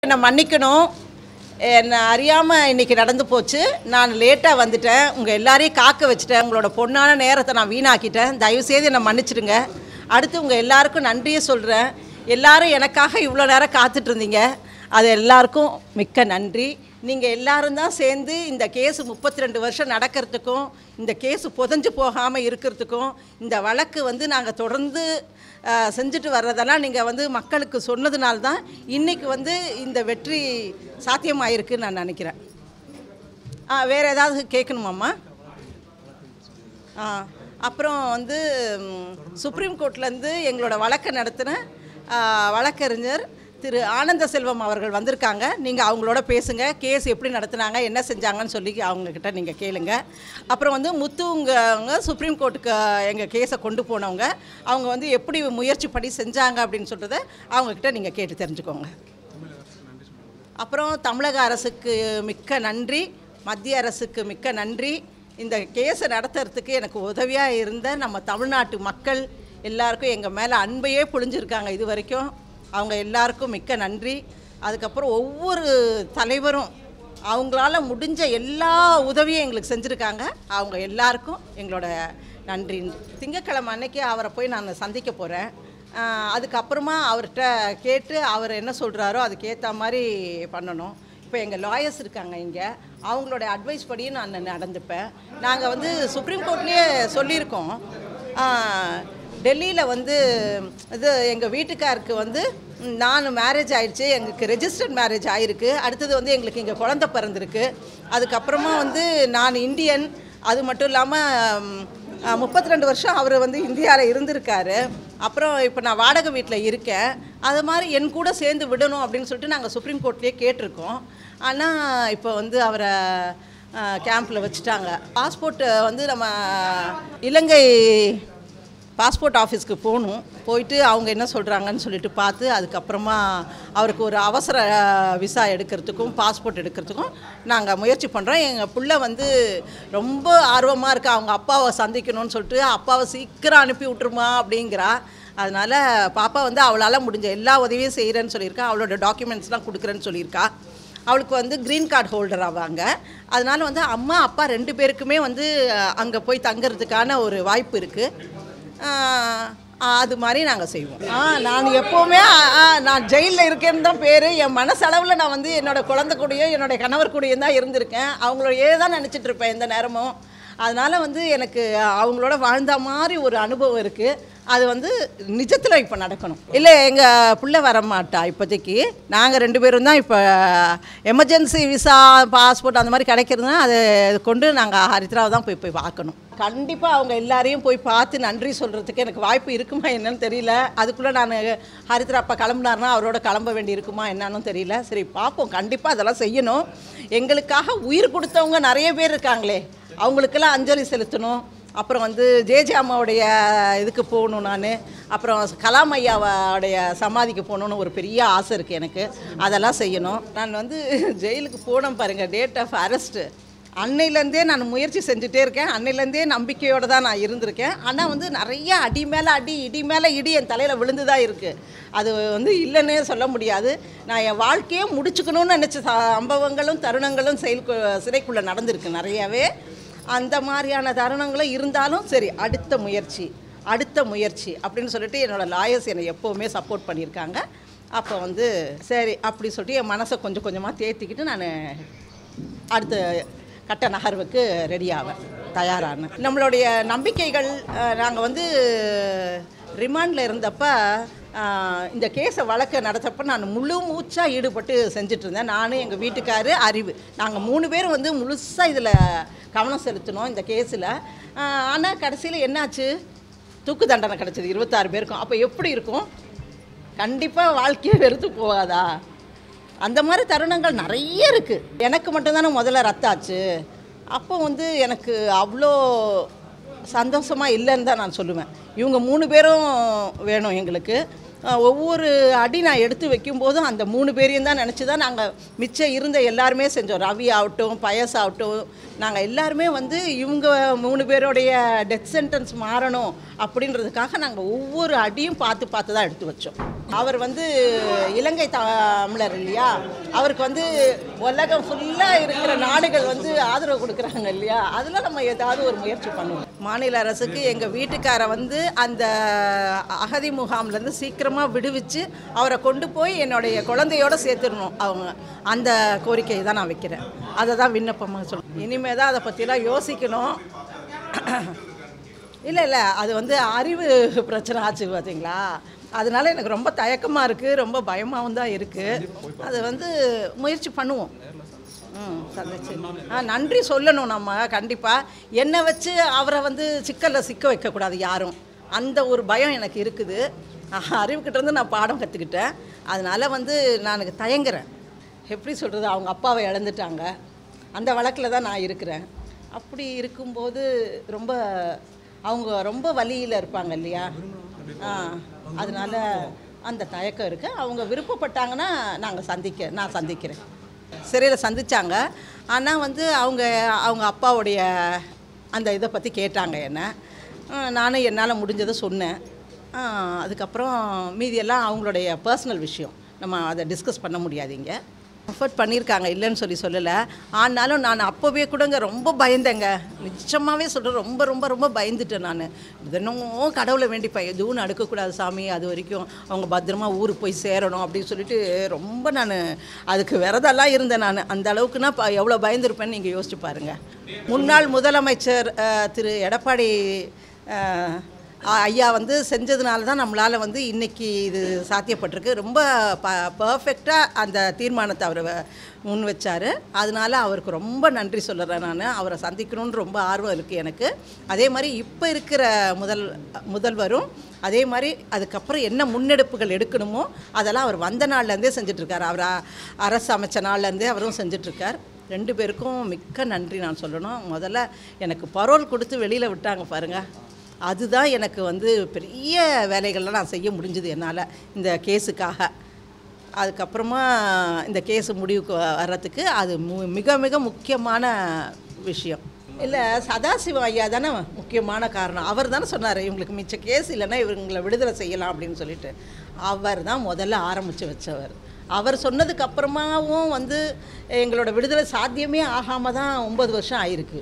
என்னை மன்னிக்கணும் என்னை அறியாமல் இன்னைக்கு நடந்து போச்சு நான் லேட்டாக வந்துட்டேன் உங்கள் எல்லாரையும் காக்க வச்சுட்டேன் உங்களோட பொண்ணான நேரத்தை நான் வீணாக்கிட்டேன் தயவுசெய்து என்னை மன்னிச்சிடுங்க அடுத்து உங்கள் எல்லாருக்கும் நன்றியே சொல்கிறேன் எல்லாரும் எனக்காக இவ்வளோ நேரம் காத்துட்டு இருந்தீங்க அது எல்லாருக்கும் மிக்க நன்றி நீங்கள் எல்லாரும் தான் சேர்ந்து இந்த கேஸ் முப்பத்தி ரெண்டு வருஷம் நடக்கிறதுக்கும் இந்த கேஸ் புதஞ்சு போகாமல் இருக்கிறதுக்கும் இந்த வழக்கு வந்து நாங்கள் தொடர்ந்து அஹ், செஞ்சுட்டு வர்றதெல்லாம் நீங்கள் வந்து மக்களுக்கு சொன்னதுனால தான் இன்றைக்கி வந்து இந்த வெற்றி சாத்தியமாயிருக்குன்னு நான் நினைக்கிறேன் ஆ வேறு ஏதாவது கேட்கணுமாம்மா ஆ அப்புறம் வந்து ம், சுப்ரீம் கோர்ட்லேருந்து எங்களோட வழக்கை நடத்தின ஆ, வழக்கறிஞர் திரு ஆனந்த செல்வம் அவர்கள் வந்திருக்காங்க நீங்கள் அவங்களோட பேசுங்க கேஸ் எப்படி நடத்துனாங்க என்ன செஞ்சாங்கன்னு சொல்லி அவங்கக்கிட்ட நீங்கள் கேளுங்க அப்புறம் வந்து முத்துங்க சுப்ரீம் கோர்ட்டுக்கு எங்கள் கேஸை கொண்டு போனவங்க அவங்க வந்து எப்படி முயற்சி படி செஞ்சாங்க அப்படின்னு சொல்கிறத அவங்கக்கிட்ட நீங்கள் கேட்டு தெரிஞ்சுக்கோங்க அப்புறம் தமிழக அரசுக்கு மிக்க நன்றி மத்திய அரசுக்கு மிக்க நன்றி இந்த கேஸை நடத்துறதுக்கு எனக்கு உதவியாக இருந்த நம்ம தமிழ்நாட்டு மக்கள் எல்லாருக்கும் எங்கள் மேலே அன்பையே பொழிஞ்சிருக்காங்க இது வரைக்கும் அவங்க எல்லாருக்கும் மிக்க நன்றி அதுக்கப்புறம் ஒவ்வொரு தலைவரும் அவங்களால முடிஞ்ச எல்லா உதவியும் எங்களுக்கு செஞ்சுருக்காங்க அவங்க எல்லாருக்கும் எங்களோட நன்றி திங்கட்கிழமை அன்னைக்கு அவரை போய் நான் சந்திக்க போகிறேன் அதுக்கப்புறமா அவர்கிட்ட கேட்டு அவர் என்ன சொல்கிறாரோ அதுக்கேற்ற மாதிரி பண்ணணும் இப்போ எங்கள் லாயர்ஸ் இருக்காங்க இங்கே அவங்களோட அட்வைஸ் படியும் நான் நடந்துப்பேன் நாங்கள் வந்து சுப்ரீம் கோர்ட்லேயே சொல்லியிருக்கோம் டெல்லியில் வந்து இது எங்கள் வீட்டுக்காருக்கு வந்து ம், நான் மேரேஜ் ஆயிடுச்சு எங்களுக்கு ரெஜிஸ்டர்ட் மேரேஜ் ஆயிருக்கு அடுத்தது வந்து எங்களுக்கு இங்கே குழந்த பிறந்திருக்கு அதுக்கப்புறமா வந்து நான் இந்தியன் அது மட்டும் இல்லாமல் முப்பத்தி ரெண்டு வருஷம் அவர் வந்து இந்தியாவில் இருந்திருக்காரு அப்புறம் இப்போ நான் வாடகை வீட்டில் இருக்கேன் அது மாதிரி என் கூட சேர்ந்து விடணும் அப்படின்னு சொல்லிட்டு நாங்கள் சுப்ரீம் கோர்ட்லேயே கேட்டிருக்கோம் ஆனால் இப்போ வந்து அவரை கேம்பில் வச்சுட்டாங்க பாஸ்போர்ட் வந்து நம்ம இலங்கை பாஸ்போர்ட் ஆஃபீஸ்க்கு போகணும் போயிட்டு அவங்க என்ன சொல்கிறாங்கன்னு சொல்லிட்டு பார்த்து அதுக்கப்புறமா அவருக்கு ஒரு அவசர விசா எடுக்கிறதுக்கும் பாஸ்போர்ட் எடுக்கிறதுக்கும் நாங்கள் முயற்சி பண்ணுறோம் எங்கள் புள்ள வந்து ரொம்ப ஆர்வமாக இருக்கா அவங்க அப்பாவை சந்திக்கணும்னு சொல்லிட்டு அப்பாவை சீக்கிரம் அனுப்பி விட்டுருமா அப்படிங்கிறா அதனால் பாப்பா வந்து அவளால் முடிஞ்ச எல்லா உதவியும் செய்கிறேன்னு சொல்லியிருக்கா அவளோட டாக்குமெண்ட்ஸ்லாம் கொடுக்குறேன்னு சொல்லியிருக்கா அவளுக்கு வந்து க்ரீன் கார்டு ஹோல்டர் ஆவாங்க அதனால் வந்து அம்மா அப்பா ரெண்டு பேருக்குமே வந்து அங்கே போய் தங்குறதுக்கான ஒரு வாய்ப்பு இருக்குது அது மாதிரி நாங்கள் செய்வோம் ஆ நான் எப்போவுமே ஆ, ஆ, நான் ஜெயிலில் இருக்கேன்னு தான் பேர் என் மனசளவில் நான் வந்து என்னோட குழந்தை கூடயும் என்னோட கணவர் கூடயும் தான் இருந்திருக்கேன் அவங்களோடயே தான் நினச்சிட்டு இருப்பேன் எந்த நேரமும் அதனால் வந்து எனக்கு அவங்களோட வாழ்ந்த மாதிரி ஒரு அனுபவம் இருக்குது அது வந்து நிஜத்தில் இப்போ நடக்கணும் இல்லை எங்கள் பிள்ளை வர மாட்டா இப்போதைக்கு நாங்கள் ரெண்டு பேரும் தான் இப்போ எமர்ஜென்சி விசா பாஸ்போர்ட் அந்த மாதிரி கிடைக்கிறதுனா அதை கொண்டு நாங்கள் ஹரித்ராவை தான் போய் போய் பார்க்கணும் கண்டிப்பாக அவங்க எல்லாரையும் போய் பார்த்து நன்றி சொல்கிறதுக்கு எனக்கு வாய்ப்பு இருக்குமா என்னன்னு தெரியல அதுக்குள்ளே நான் ஹரித்ரா அப்பா கிளம்புனாருனா அவரோட கிளம்ப வேண்டி இருக்குமா என்னன்னு தெரியல சரி பார்ப்போம் கண்டிப்பாக அதெல்லாம் செய்யணும் எங்களுக்காக உயிர் கொடுத்தவங்க நிறைய பேர் இருக்காங்களே அவங்களுக்கெல்லாம் அஞ்சலி செலுத்தணும் அப்புறம் வந்து ஜேஜே அம்மாவுடைய இதுக்கு போகணும் நான் அப்புறம் கலாம் ஐயாவோடைய சமாதிக்கு போகணுன்னு ஒரு பெரிய ஆசை இருக்குது எனக்கு அதெல்லாம் செய்யணும் நான் வந்து ஜெயிலுக்கு போனேன் பாருங்கள் டேட் ஆஃப் அரெஸ்ட்டு அன்னையிலேருந்தே நான் முயற்சி செஞ்சுட்டே இருக்கேன் அன்னையிலேருந்தே நம்பிக்கையோடு தான் நான் இருந்திருக்கேன் ஆனால் வந்து நிறைய அடி மேலே அடி இடி மேலே இடி என் தலையில் விழுந்து தான் இருக்குது அது வந்து இல்லைன்னே சொல்ல முடியாது நான் என் வாழ்க்கையே முடிச்சுக்கணும்னு நினச்ச சம்பவங்களும் தருணங்களும் செயல் சிறைக்குள்ளே நடந்திருக்கு நிறையவே அந்த மாதிரியான தருணங்களும் இருந்தாலும் சரி அடுத்த முயற்சி அடுத்த முயற்சி அப்படின்னு சொல்லிட்டு என்னோடய லாயர்ஸ் என்னை எப்போவுமே சப்போர்ட் பண்ணியிருக்காங்க அப்போ வந்து சரி அப்படி சொல்லிட்டு என் மனசை கொஞ்சம் கொஞ்சமாக தேத்திக்கிட்டு நான் அடுத்த கட்ட நகர்வுக்கு ரெடி ஆவேன் தயாரான நம்மளுடைய நம்பிக்கைகள் நாங்கள் வந்து ரிமாண்டில் இருந்தப்ப அஹ், இந்த கேஸை வழக்கு நடத்தப்ப நான் முழு மூச்சாக ஈடுபட்டு செஞ்சுட்டு இருந்தேன் நானும் எங்கள் வீட்டுக்காரு அறிவு நாங்கள் மூணு பேரும் வந்து முழுசாக இதில் கவனம் செலுத்தினோம் இந்த கேஸில் ஆனால் கடைசியில் என்னாச்சு தூக்கு தண்டனை கிடச்சிது இருபத்தாறு பேருக்கும் அப்போ எப்படி இருக்கும் கண்டிப்பாக வாழ்க்கையை வெறுத்து போகாதா அந்த மாதிரி தருணங்கள் நிறைய இருக்குது எனக்கு மட்டும்தானே முதல்ல ரத்தாச்சு அப்போ வந்து எனக்கு அவ்வளோ சந்தோஷமாக இல்லைன்னு தான் நான் சொல்லுவேன் இவங்க மூணு பேரும் வேணும் எங்களுக்கு அஹ், ஒவ்வொரு அடி நான் எடுத்து வைக்கும்போதும் அந்த மூணு பேரையும் தான் நினச்சி தான் நாங்கள் மிச்சம் இருந்த எல்லாருமே செஞ்சோம் ரவி ஆகட்டும் பயஸ் ஆகட்டும் நாங்கள் எல்லாருமே வந்து இவங்க மூணு பேருடைய டெத் சென்டென்ஸ் மாறணும் அப்படின்றதுக்காக நாங்கள் ஒவ்வொரு அடியும் பார்த்து பார்த்து தான் எடுத்து வச்சோம் அவர் வந்து இலங்கை தமிழர் இல்லையா அவருக்கு வந்து உலகம் ஃபுல்லாக இருக்கிற நாடுகள் வந்து ஆதரவு கொடுக்குறாங்க இல்லையா அதில் நம்ம ஏதாவது ஒரு முயற்சி பண்ணுவோம் மாநில அரசுக்கு எங்கள் வீட்டுக்காரை வந்து அந்த அகதி முகாம்லேருந்து சீக்கிரமாக விடுவிச்சு அவரை கொண்டு போய் என்னுடைய குழந்தையோட சேர்த்துடணும் அவங்க அந்த கோரிக்கையை தான் நான் வைக்கிறேன் அதை தான் விண்ணப்பமாக சொல்லுவேன் இனிமேல் தான் அதை பற்றிலாம் யோசிக்கணும் இல்லை இல்லை அது வந்து அறிவு பிரச்சனை ஆச்சு பார்த்தீங்களா அதனால எனக்கு ரொம்ப தயக்கமாக இருக்குது ரொம்ப பயமாகவும் தான் இருக்குது அது வந்து முயற்சி பண்ணுவோம் ம் சந்திச்சு ஆ நன்றி சொல்லணும் நம்ம கண்டிப்பாக என்னை வச்சு அவரை வந்து சிக்கலில் சிக்க வைக்கக்கூடாது யாரும் அந்த ஒரு பயம் எனக்கு இருக்குது அறிவுக்கிட்ட இருந்து நான் பாடம் கற்றுக்கிட்டேன் அதனால் வந்து நான் எனக்கு தயங்குறேன் எப்படி சொல்கிறது அவங்க அப்பாவை இழந்துட்டாங்க அந்த வழக்கில் தான் நான் இருக்கிறேன் அப்படி இருக்கும்போது ரொம்ப அவங்க ரொம்ப வலியில் இருப்பாங்க இல்லையா ஆ அதனால அந்த தயக்கம் இருக்குது அவங்க விருப்பப்பட்டாங்கன்னா நாங்கள் சந்திக்க நான் சந்திக்கிறேன் சிறையில் சந்திச்சாங்க ஆனால் வந்து அவங்க அவங்க அப்பாவுடைய அந்த இதை பற்றி கேட்டாங்க என்ன ஆ, நானும் என்னால் முடிஞ்சதை சொன்னேன் ஆ, அதுக்கப்புறம் மீதியெல்லாம் அவங்களுடைய பர்சனல் விஷயம் நம்ம அதை டிஸ்கஸ் பண்ண முடியாதீங்க எஃபர்ட் பண்ணியிருக்காங்க இல்லைன்னு சொல்லி சொல்லலை ஆனாலும் நான் அப்போவே கூடங்க ரொம்ப பயந்தேங்க நிச்சயமாகவே சொல்கிறேன் ரொம்ப ரொம்ப ரொம்ப பயந்துட்டேன் நான் தினமும் கடவுளை வேண்டிப்பேன் எதுவும் நடக்கக்கூடாது சாமி அது வரைக்கும் அவங்க பத்திரமா ஊருக்கு போய் சேரணும் அப்படின்னு சொல்லிட்டு ரொம்ப நான் அதுக்கு விரதெல்லாம் இருந்தேன் நான் அந்த அளவுக்குனா இப்போ எவ்வளோ பயந்துருப்பேன்னு நீங்கள் யோசிச்சு பாருங்கள் முன்னாள் முதலமைச்சர் அஹ், திரு எடப்பாடி அஹ், ஐயா வந்து செஞ்சதுனால தான் நம்மளால் வந்து இன்னைக்கு இது சாத்தியப்பட்டிருக்கு ரொம்ப ப பர்ஃபெக்டாக அந்த தீர்மானத்தை அவர் முன் வச்சார் அதனால அவருக்கு ரொம்ப நன்றி சொல்லுறேன் நான் அவரை சந்திக்கணும்னு ரொம்ப ஆர்வம் இருக்குது எனக்கு அதே மாதிரி இப்போ இருக்கிற முதல் முதல்வரும் அதே மாதிரி அதுக்கப்புறம் என்ன முன்னெடுப்புகள் எடுக்கணுமோ அதெல்லாம் அவர் வந்த நாள்லேருந்தே செஞ்சிட்ருக்கார் அவர் அ- அரசு அமைச்ச நாள்லேருந்தே அவரும் செஞ்சிட்ருக்கார் ரெண்டு பேருக்கும் மிக்க நன்றி நான் சொல்லணும் முதல்ல எனக்கு பரோல் கொடுத்து வெளியில் விட்டாங்க பாருங்கள் அதுதான் எனக்கு வந்து பெரிய வேலைகள்லாம் நான் செய்ய முடிஞ்சுது என்னால் இந்த கேஸுக்காக அதுக்கப்புறமா இந்த கேஸ் முடிவுக்கு வர்றதுக்கு அது மு- மிக மிக முக்கியமான விஷயம் இல்லை சதாசிவம் ஐயா தானே முக்கியமான காரணம் அவர் தானே சொன்னார் இவங்களுக்கு மிச்ச கேஸ் இல்லைன்னா இவங்களை விடுதலை செய்யலாம் அப்படின்னு சொல்லிட்டு அவர் தான் முதல்ல ஆரம்பித்து வச்சவர் அவர் சொன்னதுக்கு அப்புறமாவும் வந்து எங்களோட விடுதலை சாத்தியமே ஆகாமல் தான் ஒம்பது வருஷம் ஆயிருக்கு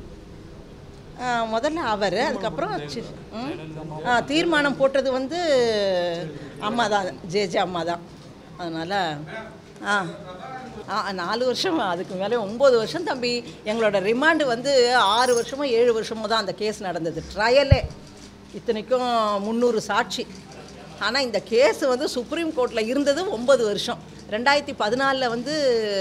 ஆ, முதல்ல அவர் அதுக்கப்புறம் சி- ம்? ஆ, தீர்மானம் போட்டது வந்து அம்மா தான் ஜே ஜே அம்மா தான் அதனால் ஆ ஆ நாலு வருஷம் அதுக்கு மேலே ஒம்பது வருஷம் தம்பி எங்களோட ரிமாண்டு வந்து ஆறு வருஷமோ ஏழு வருஷமோ தான் அந்த கேஸ் நடந்தது ட்ரையலே இத்தனைக்கும் முந்நூறு சாட்சி ஆனால் இந்த கேஸ் வந்து சுப்ரீம் கோர்ட்டில் இருந்தது ஒம்பது வருஷம் ரெண்டாயிரத்தி பதினாலில் வந்து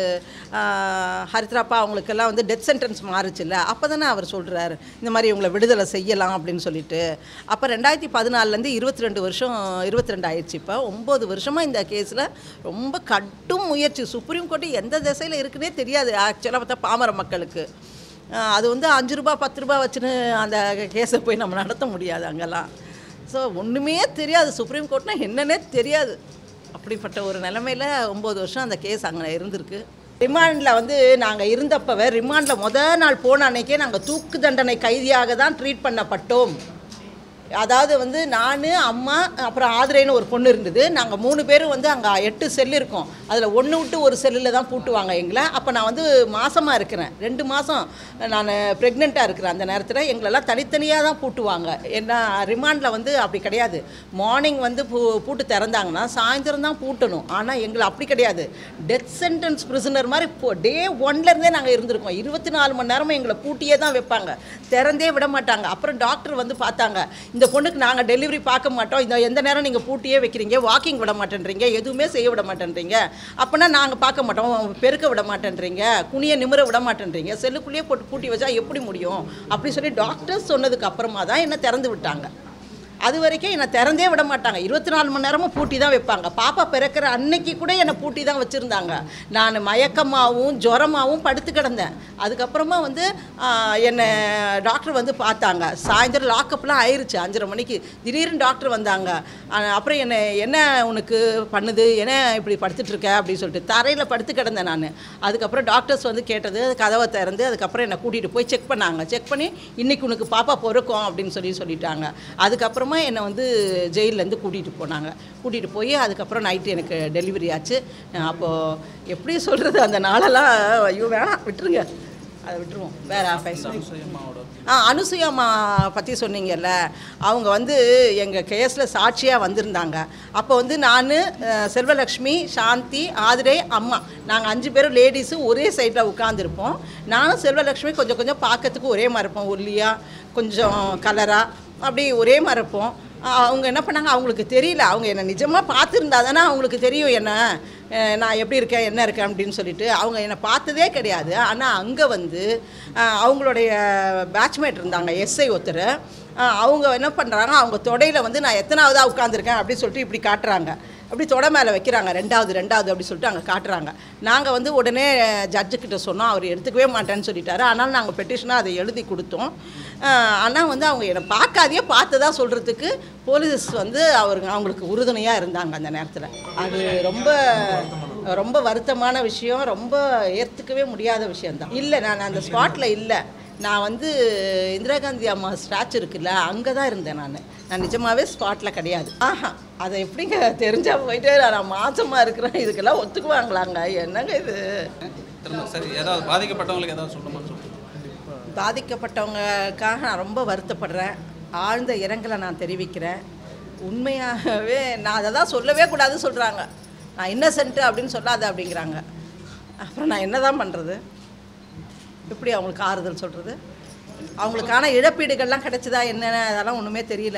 ஆஹ், ஹரித்ராப்பா அவங்களுக்கெல்லாம் வந்து டெத் சென்டென்ஸ் மாறுச்சுல்ல அப்போ தானே அவர் சொல்கிறாரு இந்த மாதிரி இவங்களை விடுதலை செய்யலாம் அப்படின்னு சொல்லிட்டு அப்போ ரெண்டாயிரத்தி பதினாலேருந்து இருபத்தி ரெண்டு வருஷம் இருபத்தி ரெண்டு ஆயிடுச்சு இப்போ ஒம்பது வருஷமாக இந்த கேஸில் ரொம்ப கடும் முயற்சி சுப்ரீம் கோர்ட்டு எந்த திசையில் இருக்குன்னே தெரியாது ஆக்சுவலாக பார்த்தா பாமர மக்களுக்கு ஆஹ், அது வந்து அஞ்சு ரூபா பத்து ரூபா வச்சுன்னு அந்த கேஸை போய் நம்ம நடத்த முடியாது அங்கெல்லாம் ஸோ ஒன்றுமே தெரியாது சுப்ரீம் கோர்ட்னா என்னன்னே தெரியாது அப்படிப்பட்ட ஒரு நிலமையில ஒம்பது வருஷம் அந்த கேஸ் அங்கே இருந்திருக்கு ரிமாண்டில் வந்து நாங்கள் இருந்தப்பவே ரிமாண்டில் முத நாள் போன அன்னைக்கே நாங்கள் தூக்கு தண்டனை கைதியாக தான் ட்ரீட் பண்ணப்பட்டோம் அதாவது வந்து நான் அம்மா அப்புறம் ஆதிரைன்னு ஒரு பொண்ணு இருந்தது நாங்கள் மூணு பேரும் வந்து அங்கே எட்டு செல் இருக்கோம் அதில் ஒன்று விட்டு ஒரு செல்லில் தான் பூட்டுவாங்க எங்களை அப்போ நான் வந்து மாசமாக இருக்கிறேன் ரெண்டு மாதம் நான் ப்ரெக்னெண்ட்டாக இருக்கிறேன் அந்த நேரத்தில் எங்களெல்லாம் தனித்தனியாக தான் பூட்டுவாங்க ஏன்னா ரிமாண்டில் வந்து அப்படி கிடையாது மார்னிங் வந்து பூ பூட்டு திறந்தாங்கன்னா சாயந்தரம் தான் பூட்டணும் ஆனால் எங்களை அப்படி கிடையாது டெத் சென்டென்ஸ் பிரிசனர் மாதிரி இப்போ டே ஒன்லேருந்தே நாங்கள் இருந்திருக்கோம் இருபத்தி நாலு மணி நேரமும் எங்களை பூட்டியே தான் வைப்பாங்க திறந்தே விட மாட்டாங்க அப்புறம் டாக்டர் வந்து பார்த்தாங்க இந்த பொண்ணுக்கு நாங்கள் டெலிவரி பார்க்க மாட்டோம் இந்த எந்த நேரம் நீங்கள் பூட்டியே வைக்கிறீங்க வாக்கிங் விட மாட்டேன்றீங்க எதுவுமே செய்ய விட மாட்டேன்றீங்க அப்போனா நாங்கள் பார்க்க மாட்டோம் பெருக்க விட மாட்டேன்றீங்க குனிய நிமிர விட மாட்டேன்றீங்க செல்லுக்குள்ளேயே போட்டு பூட்டி வச்சா எப்படி முடியும் அப்படி சொல்லி டாக்டர்ஸ் சொன்னதுக்கு அப்புறமா தான் என்ன திறந்து விட்டாங்க அது வரைக்கும் என்னை திறந்தே விட மாட்டாங்க இருபத்தி நாலு மணி நேரமும் பூட்டி தான் வைப்பாங்க பாப்பா பிறக்கிற அன்னைக்கு கூட என்னை பூட்டி தான் வச்சுருந்தாங்க நான் மயக்கமாகவும் ஜுரமாகவும் படுத்து கிடந்தேன் அதுக்கப்புறமா வந்து ஆஹ், என்னை டாக்டர் வந்து பார்த்தாங்க சாயந்தரம் லாக்கப்லாம் ஆயிருச்சு அஞ்சரை மணிக்கு திடீர்னு டாக்டர் வந்தாங்க ஆஹ், அப்புறம் என்னை என்ன உனக்கு பண்ணுது என்ன இப்படி படுத்துட்டு இருக்க அப்படின்னு சொல்லிட்டு தரையில் படுத்து கிடந்தேன் நான் அதுக்கப்புறம் டாக்டர்ஸ் வந்து கேட்டது கதவை திறந்து அதுக்கப்புறம் என்னை கூட்டிகிட்டு போய் செக் பண்ணாங்க செக் பண்ணி இன்னைக்கு உனக்கு பாப்பா பொறுக்கும் அப்படின்னு சொல்லி சொல்லிட்டாங்க அதுக்கப்புறமா என்னை வந்து ஜெயிலேருந்து கூட்டிகிட்டு போனாங்க கூட்டிகிட்டு போய் அதுக்கப்புறம் நைட்டு எனக்கு டெலிவரி ஆச்சு அப்போது எப்படி சொல்கிறது அந்த நாளெல்லாம் ஐயோ வேணாம் விட்டுருங்க அதை விட்டுருவோம் வேற பேசுவோம் ஆ அனுசுயாமா பற்றி சொன்னீங்கல்ல அவங்க வந்து எங்கள் கேஸில் சாட்சியாக வந்திருந்தாங்க அப்போ வந்து நான் செல்வலக்ஷ்மி சாந்தி ஆதிரை அம்மா நாங்கள் அஞ்சு பேரும் லேடிஸு ஒரே சைடில் உட்காந்துருப்போம் நானும் செல்வலக்ஷ்மி கொஞ்சம் கொஞ்சம் பார்க்கறதுக்கு ஒரே மாதிரி இருப்போம் ஒல்லியாக கொஞ்சம் கலராக அப்படி ஒரே மாதிரி இருப்போம் ஆ, அவங்க என்ன பண்ணாங்க அவங்களுக்கு தெரியல அவங்க என்னை நிஜமாக பார்த்துருந்தா தானே அவங்களுக்கு தெரியும் என்ன அஹ், நான் எப்படி இருக்கேன் என்ன இருக்கேன் அப்படின்னு சொல்லிட்டு அவங்க என்னை பார்த்ததே கிடையாது ஆனால் அங்கே வந்து அஹ், அவங்களுடைய பேட்ச்மேட் இருந்தாங்க எஸ்ஐ ஒருத்தர் அஹ், அவங்க என்ன பண்ணுறாங்க அவங்க தொடையில் வந்து நான் எத்தனாவதாக உட்காந்துருக்கேன் அப்படின்னு சொல்லிட்டு இப்படி காட்டுறாங்க அப்படி தொடை மேலே வைக்கிறாங்க ரெண்டாவது ரெண்டாவது அப்படி சொல்லிட்டு அங்கே காட்டுறாங்க நாங்கள் வந்து உடனே ஜட்ஜுக்கிட்ட சொன்னோம் அவர் எடுத்துக்கவே மாட்டேன்னு சொல்லிட்டாரு ஆனால் நாங்கள் பெட்டிஷனாக அதை எழுதி கொடுத்தோம் ஆனால் வந்து அவங்க என்னை பார்க்காதையே பார்த்ததா சொல்கிறதுக்கு போலீஸ் வந்து அவருங்க அவங்களுக்கு உறுதுணையாக இருந்தாங்க அந்த நேரத்தில் அது ரொம்ப ரொம்ப வருத்தமான விஷயம் ரொம்ப ஏற்றுக்கவே முடியாத விஷயம்தான் இல்லை நான் அந்த ஸ்பாட்டில் இல்லை நான் வந்து இந்திரா காந்தி அம்மா ஸ்டாச்சு இருக்குல்ல அங்கே தான் இருந்தேன் நான் நான் நிஜமாவே ஸ்பாட்டில் கிடையாது ஆஹா அதை எப்படிங்க தெரிஞ்சா போயிட்டு நான் மாசமாக இருக்கிறேன் இதுக்கெல்லாம் ஒத்துக்குவாங்களாங்க என்னங்க இது திரும்ப சரி ஏதாவது பாதிக்கப்பட்டவங்களுக்கு ஏதாவது சொல்லணுமா சொல்லுங்க பாதிக்கப்பட்டவங்களுக்காக நான் ரொம்ப வருத்தப்படுறேன் ஆழ்ந்த இரங்கலை நான் தெரிவிக்கிறேன் உண்மையாகவே நான் அதை தான் சொல்லவே கூடாதுன்னு சொல்கிறாங்க நான் இன்னசென்ட்டு அப்படின்னு சொல்லாத அப்படிங்கிறாங்க அப்புறம் நான் என்ன தான் பண்ணுறது எப்படி அவங்களுக்கு ஆறுதல் சொல்கிறது அவங்களுக்கான இழப்பீடுகள்லாம் கிடைச்சதா என்னென்ன அதெல்லாம் ஒன்றுமே தெரியல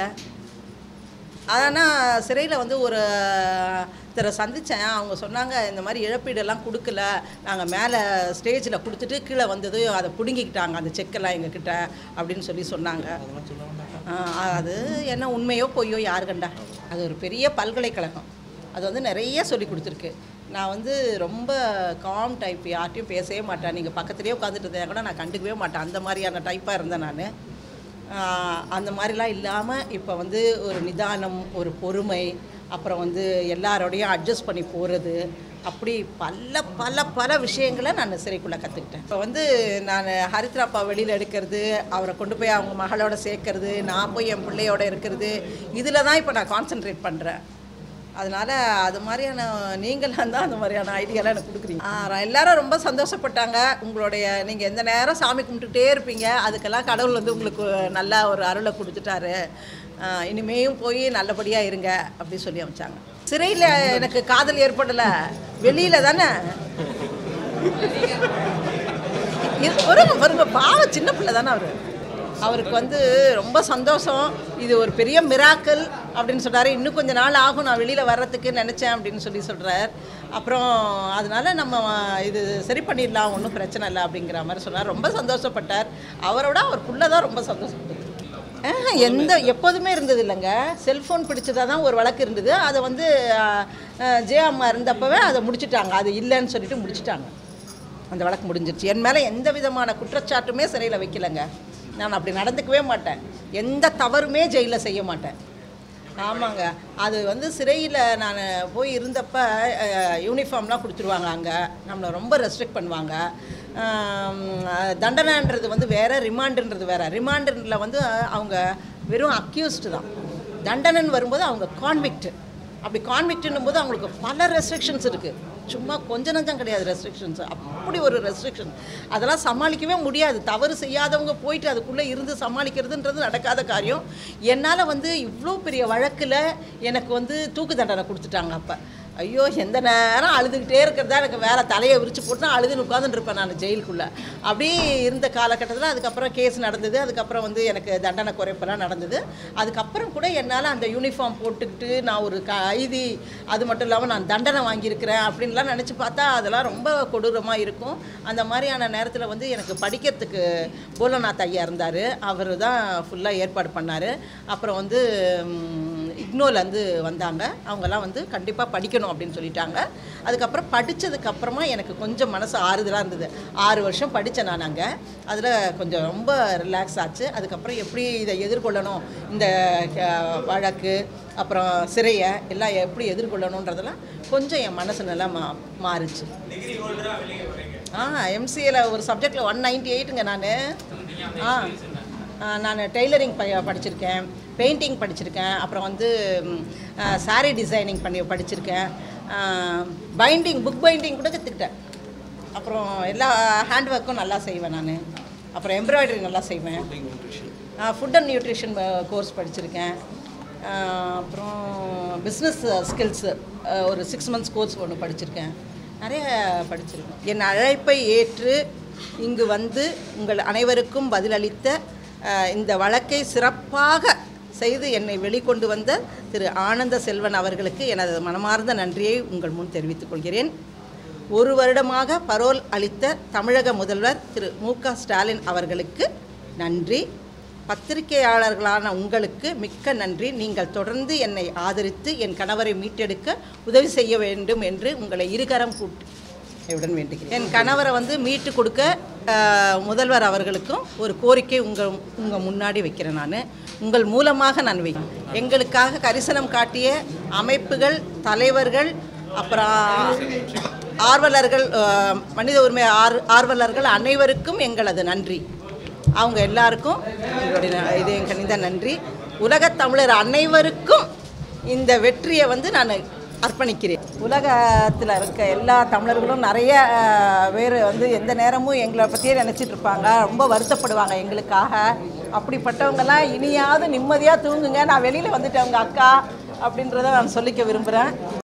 ஆனால் சிறையில் வந்து ஒரு ஒருத்தரை சந்தித்தேன் அவங்க சொன்னாங்க இந்த மாதிரி இழப்பீடெல்லாம் கொடுக்கல நாங்கள் மேலே ஸ்டேஜில் கொடுத்துட்டு கீழே வந்தது அதை பிடுங்கிக்கிட்டாங்க அந்த செக்கெல்லாம் எங்ககிட்ட அப்படின்னு சொல்லி சொன்னாங்க ஆ, அது என்ன உண்மையோ பொய்யோ யார் கண்டா அது ஒரு பெரிய பல்கலைக்கழகம் அது வந்து நிறைய சொல்லி கொடுத்துருக்கு நான் வந்து ரொம்ப காம் டைப் யார்ட்டையும் பேசவே மாட்டேன் நீங்கள் பக்கத்துலேயே உட்காந்துட்டு இருந்தேன் கூட நான் கண்டுக்கவே மாட்டேன் அந்த மாதிரியான டைப்பாக இருந்தேன் நான் ஆஹ் அந்த மாதிரிலாம் இல்லாமல் இப்போ வந்து ஒரு நிதானம் ஒரு பொறுமை அப்புறம் வந்து எல்லாரோடையும் அட்ஜஸ்ட் பண்ணி போகிறது அப்படி பல பல பல விஷயங்களை நான் சிறைக்குள்ளே கற்றுக்கிட்டேன் இப்போ வந்து நான் ஹரித்ராப்பா வெளியில் எடுக்கிறது அவரை கொண்டு போய் அவங்க மகளோட சேர்க்கறது நான் போய் என் பிள்ளையோட இருக்கிறது இதில் தான் இப்போ நான் கான்சென்ட்ரேட் பண்ணுறேன் அதனால் அது மாதிரியான நீங்களாம் தான் அந்த மாதிரியான ஐடியாலாம் எனக்கு கொடுக்குறீங்க ஆ, எல்லாரும் ரொம்ப சந்தோஷப்பட்டாங்க உங்களுடைய நீங்கள் எந்த நேரம் சாமி கும்பிட்டுட்டே இருப்பீங்க அதுக்கெல்லாம் கடவுள் வந்து உங்களுக்கு நல்ல ஒரு அருளை கொடுத்துட்டாரு ஆ, இனிமேயும் போய் நல்லபடியாக இருங்க அப்படி சொல்லி அமைச்சாங்க சிறையில் எனக்கு காதல் ஏற்படலை வெளியில் தானே இது- பாருங்க பாருங்க பாவம் சின்ன பிள்ளை தானே அவர் அவருக்கு வந்து ரொம்ப சந்தோஷம் இது ஒரு பெரிய மிராக்கல் அப்படின்னு சொல்றாரு இன்னும் கொஞ்ச நாள் ஆகும் நான் வெளியில் வர்றதுக்கு நினச்சேன் அப்படின்னு சொல்லி சொல்கிறார் அப்புறம் அதனால நம்ம இது சரி பண்ணிடலாம் ஒன்றும் பிரச்சனை இல்லை அப்படிங்கிற மாதிரி சொன்னார் ரொம்ப சந்தோஷப்பட்டார் அவரோட அவர் புள்ள தான் ரொம்ப சந்தோஷப்பட்டார் ஆஹ், எந்த எப்போதுமே இருந்தது இல்லைங்க செல்ஃபோன் பிடிச்சதா தான் ஒரு வழக்கு இருந்தது அதை வந்து ஜே அம்மா இருந்தப்பவே அதை முடிச்சிட்டாங்க அது இல்லைன்னு சொல்லிட்டு முடிச்சிட்டாங்க அந்த வழக்கு முடிஞ்சிருச்சு என் மேலே எந்த விதமான குற்றச்சாட்டுமே சிறையில் வைக்கலைங்க நான் அப்படி நடந்துக்கவே மாட்டேன் எந்த தவறுமே ஜெயிலில் செய்ய மாட்டேன் ஆமாங்க அது வந்து சிறையில் நான் போய் இருந்தப்ப யூனிஃபார்ம்லாம் கொடுத்துருவாங்க அங்கே நம்மளை ரொம்ப ரெஸ்ட்ரிக்ட் பண்ணுவாங்க ஆம், தண்டனைன்றது வந்து வேறு ரிமாண்டுன்றது வேறு ரிமாண்டில் வந்து அவங்க வெறும் அக்யூஸ்டு தான் தண்டனைன்னு வரும்போது அவங்க கான்விக்ட் அப்படி கான்விக்ட்னும் போது அவங்களுக்கு பல ரெஸ்ட்ரிக்ஷன்ஸ் இருக்குது சும்மா கொஞ்ச நஞ்சம் கிடையாது ரெஸ்ட்ரிக்ஷன்ஸ் அப்படி ஒரு ரெஸ்ட்ரிக்ஷன் அதெல்லாம் சமாளிக்கவே முடியாது தவறு செய்யாதவங்க போயிட்டு அதுக்குள்ளே இருந்து சமாளிக்கிறதுன்றது நடக்காத காரியம் என்னால் வந்து இவ்வளோ பெரிய வழக்கில் எனக்கு வந்து தூக்கு தண்டனை கொடுத்துட்டாங்க அப்போ ஐயோ எந்த நேரம் அழுதுகிட்டே இருக்கிறது தான் எனக்கு வேலை தலையை விரிச்சு போட்டு நான் அழுதுன்னு உட்காந்துட்டு இருப்பேன் நான் ஜெயிலுக்குள்ளே அப்படி இருந்த காலகட்டத்தில் அதுக்கப்புறம் கேஸ் நடந்தது அதுக்கப்புறம் வந்து எனக்கு தண்டனை குறைப்பெல்லாம் நடந்தது அதுக்கப்புறம் கூட என்னால் அந்த யூனிஃபார்ம் போட்டுக்கிட்டு நான் ஒரு கைதி அது மட்டும் இல்லாமல் நான் தண்டனை வாங்கியிருக்கிறேன் அப்படின்லாம் நினச்சி பார்த்தா அதெல்லாம் ரொம்ப கொடூரமாக இருக்கும் அந்த மாதிரியான நேரத்தில் வந்து எனக்கு படிக்கிறதுக்கு போலநாத் ஐயா இருந்தார் அவர் தான் ஃபுல்லாக ஏற்பாடு பண்ணார் அப்புறம் வந்து இக்னோலேருந்து வந்தாங்க அவங்கெல்லாம் வந்து கண்டிப்பாக படிக்கணும் அப்படின்னு சொல்லிட்டாங்க அதுக்கப்புறம் படித்ததுக்கப்புறமா எனக்கு கொஞ்சம் மனசு ஆறுதலாக இருந்தது ஆறு வருஷம் படித்தேன் நான் அங்கே அதில் கொஞ்சம் ரொம்ப ரிலாக்ஸ் ஆச்சு அதுக்கப்புறம் எப்படி இதை எதிர்கொள்ளணும் இந்த அஹ், வழக்கு அப்புறம் சிறையை எல்லாம் எப்படி எதிர்கொள்ளணுன்றதெல்லாம் கொஞ்சம் என் மனசு நல்லா மா மாறுச்சு ஆ எம்சிஏல ஒரு சப்ஜெக்டில் ஒன் நைன்டி எயிட்டுங்க நான் ஆ நான் டெய்லரிங் ப படிச்சிருக்கேன் பெயிண்டிங் படிச்சிருக்கேன் அப்புறம் வந்து சாரீ டிசைனிங் பண்ணி படிச்சிருக்கேன் பைண்டிங் புக் பைண்டிங் கூட கற்றுக்கிட்டேன் அப்புறம் எல்லா ஹேண்ட் ஒர்க்கும் நல்லா செய்வேன் நான் அப்புறம் எம்ப்ராய்டரி நல்லா செய்வேன் ஃபுட் அண்ட் நியூட்ரிஷன் கோர்ஸ் படிச்சிருக்கேன் ஆஹ் அப்புறம் பிஸ்னஸ் ஸ்கில்ஸு ஒரு சிக்ஸ் மந்த்ஸ் கோர்ஸ் ஒன்று படிச்சிருக்கேன் நிறைய படிச்சிருக்கேன் என் அழைப்பை ஏற்று இங்கு வந்து உங்கள் அனைவருக்கும் பதிலளித்த ஆஹ் இந்த வழக்கை சிறப்பாக செய்து என்னை வெளிக்கொண்டு வந்த திரு ஆனந்த செல்வன் அவர்களுக்கு எனது மனமார்ந்த நன்றியை உங்கள் முன் தெரிவித்துக் கொள்கிறேன் ஒரு வருடமாக பரோல் அளித்த தமிழக முதல்வர் திரு மு க ஸ்டாலின் அவர்களுக்கு நன்றி பத்திரிகையாளர்களான உங்களுக்கு மிக்க நன்றி நீங்கள் தொடர்ந்து என்னை ஆதரித்து என் கணவரை மீட்டெடுக்க உதவி செய்ய வேண்டும் என்று உங்களை இருகரம் கூட்டு உடன் வேண்டுகிறேன் என் கணவரை வந்து மீட்டு கொடுக்க அஹ், முதல்வர் அவர்களுக்கும் ஒரு கோரிக்கை உங்கள் உங்கள் முன்னாடி வைக்கிறேன் நான் உங்கள் மூலமாக நான் வை எங்களுக்காக கரிசனம் காட்டிய அமைப்புகள் தலைவர்கள் அப்புறம் ஆர்வலர்கள் அஹ், மனித உரிமை ஆர் ஆர்வலர்கள் அனைவருக்கும் எங்களது நன்றி அவங்க எல்லாருக்கும் எங்களுடைய ந- இது என் கணித நன்றி உலகத் தமிழர் அனைவருக்கும் இந்த வெற்றியை வந்து நான் அர்ப்பணிக்கிறேன் உலகத்தில் இருக்க எல்லா தமிழர்களும் நிறைய அஹ், பேர் வந்து எந்த நேரமும் எங்களை பற்றியே நினச்சிட்டு இருப்பாங்க ரொம்ப வருத்தப்படுவாங்க எங்களுக்காக அப்படிப்பட்டவங்கெல்லாம் இனியாவது நிம்மதியாக தூங்குங்க நான் வெளியில் வந்துட்டேன் உங்கள் அக்கா அப்படின்றத நான் சொல்லிக்க விரும்புகிறேன்